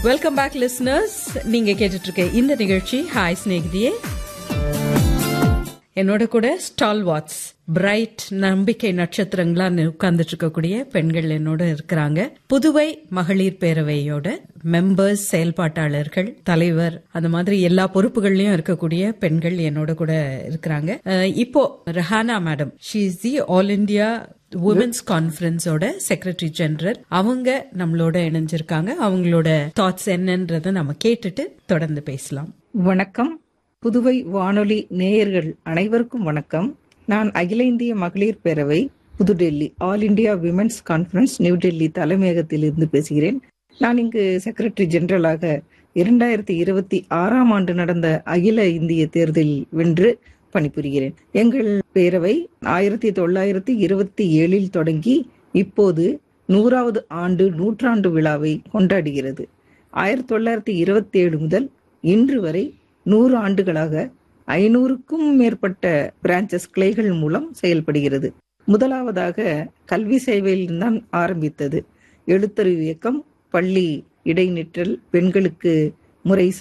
welcome back listeners நீங்க கேட்டுட்டு இருக்க இந்த நிகழ்ச்சி ஹாய் ஸ்நேகிதியே என்னோட கூட ஸ்டால் வாட்ஸ் பிரைட் நம்பிக்கை நட்சத்திரங்களா உட்கார்ந்துட்டு இருக்கக்கூடிய பெண்கள் என்னோட இருக்கிறாங்க புதுவை மகளிர் பேரவையோட மெம்பர்ஸ் செயல்பாட்டாளர்கள் தலைவர் அந்த மாதிரி எல்லா பொறுப்புகள்லயும் இருக்கக்கூடிய பெண்கள் என்னோட கூட இருக்கிறாங்க அஹ், இப்போ Rahana madam she is the all India women's கான்ஃபரன்ஸோட செக்ரட்டரி ஜெனரல் அவங்க நம்மளோட இணைஞ்சிருக்காங்க அவங்களோட தாட்ஸ் என்னன்றதை நம்ம கேட்டுட்டு தொடர்ந்து பேசலாம் வணக்கம் புதுவை வானொலி நேயர்கள் அனைவருக்கும் வணக்கம் நான் அகில இந்திய மகளிர் பேரவை புதுடெல்லி all India women's conference New Delhi தலைமையகத்தில் இருந்து பேசுகிறேன் நான் இங்கு செக்ரட்டரி ஜெனரலாக இரண்டாயிரத்தி இருபத்தி ஆறாம் ஆண்டு நடந்த அகில இந்திய தேர்தலில் வென்று பணிபுரிகிறேன் எங்கள் பேரவை ஆயிரத்தி தொள்ளாயிரத்தி இருபத்தி ஏழில் தொடங்கி இப்போது நூறாவது ஆண்டு நூற்றாண்டு விழாவை கொண்டாடுகிறது ஆயிரத்தி தொள்ளாயிரத்தி இருபத்தி ஏழு முதல் இன்று வரை நூறு ஆண்டுகளாக ஐநூறுக்கும் மேற்பட்ட பிரான்ச்சஸ் கிளைகள் மூலம் செயல்படுகிறது முதலாவதாக கல்வி சேவையில் தான் ஆரம்பித்தது எழுத்தறிவு இயக்கம் பள்ளி இடைநிற்றல் பெண்களுக்கு முறை